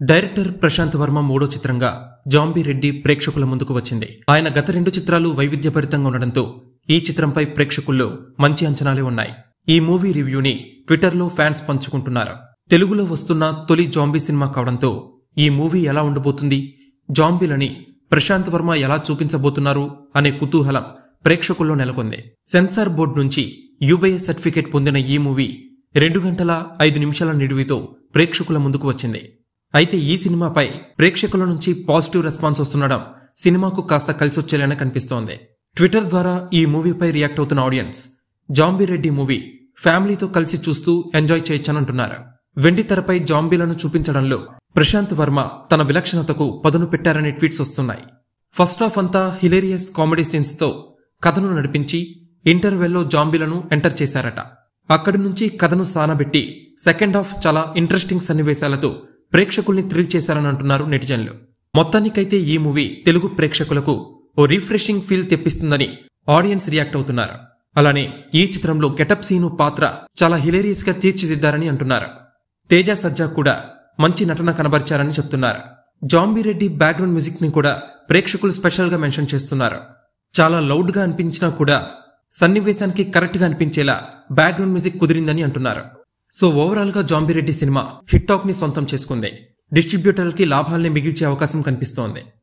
director Prashanth Varma మూడో చిత్రంగా zombie Reddy ప్రేక్షకుల ముందుకు వచ్చింది ఆయన గత రెండు చిత్రాలు వైవిధ్యభరితంగా ఉండడంతో ఈ చిత్రంపై ప్రేక్షకుల్లో మంచి అంచనాలే ఉన్నాయి ఈ మూవీ రివ్యూని ట్విట్టర్లో ఫ్యాన్స్ పంచుకుంటున్నారు తెలుగులో వస్తున్న తొలి జాంబీ సినిమా కావడంతో ఈ మూవీ ఎలా ఉండబోతుంది జాంబీలని ప్రశాంత్ వర్మ ఎలా చూపించబోతున్నారు అనే కుతూహలం ప్రేక్షకుల్లో నెలకొంది సెన్సార్ బోర్డు నుంచి యూబీఏ సర్టిఫికేట్ పొందిన ఈ మూవీ రెండు గంటల ఐదు నిమిషాల నిడివితో ప్రేక్షకుల ముందుకు వచ్చింది అయితే ఈ సినిమాపై ప్రేక్షకుల నుంచి పాజిటివ్ రెస్పాన్స్ వస్తుండడం సినిమాకు కాస్త కలిసొచ్చేలానే కనిపిస్తోంది ట్విట్టర్ ద్వారా ఈ మూవీపై రియాక్ట్ అవుతున్న ఆడియన్స్ జాంబీ రెడ్డి మూవీ ఫ్యామిలీతో కలిసి చూస్తూ ఎంజాయ్ చేయొచ్చనంటున్నారు వెండి తెరపై జాంబీలను చూపించడంలో ప్రశాంత్ వర్మ తన విలక్షణతకు పదును పెట్టారనే ట్వీట్స్ వస్తున్నాయి ఫస్ట్ హాఫ్ అంతా హిలేరియస్ కామెడీ సీన్స్ తో కథను నడిపించి ఇంటర్వెల్లో జాంబీలను ఎంటర్ చేశారట అక్కడి నుంచి కథను సానబెట్టి సెకండ్ హాఫ్ చాలా ఇంట్రెస్టింగ్ సన్నివేశాలతో ప్రేక్షకుల్ని థ్రిల్ చేశారని అంటున్నారు నెటిజన్లు మొత్తానికైతే ఈ మూవీ తెలుగు ప్రేక్షకులకు ఓ రిఫ్రెషింగ్ ఫీల్ తెప్పిస్తుందని ఆడియన్స్ రియాక్ట్ అవుతున్నారు అలానే ఈ చిత్రంలో గెటప్ సీను పాత్ర చాలా హిలేరియస్ గా తీర్చిదిద్దారని అంటున్నారు తేజ సజ్జా కూడా మంచి నటన కనబరిచారని చెప్తున్నారు జాంబీ రెడ్డి బ్యాక్గ్రౌండ్ మ్యూజిక్ ని కూడా ప్రేక్షకులు స్పెషల్ గా మెన్షన్ చేస్తున్నారు చాలా లౌడ్ గా అనిపించినా కూడా సన్నివేశానికి కరెక్ట్ గా అనిపించేలా బ్యాక్గ్రౌండ్ మ్యూజిక్ కుదిరిందని అంటున్నారు సో ఓవరాల్ గా జాంబీ రెడ్డి సినిమా హిట్ టాక్ ని సొంతం చేసుకుంది డిస్ట్రిబ్యూటర్లకి లాభాల్ని మిగిల్చే అవకాశం కనిపిస్తోంది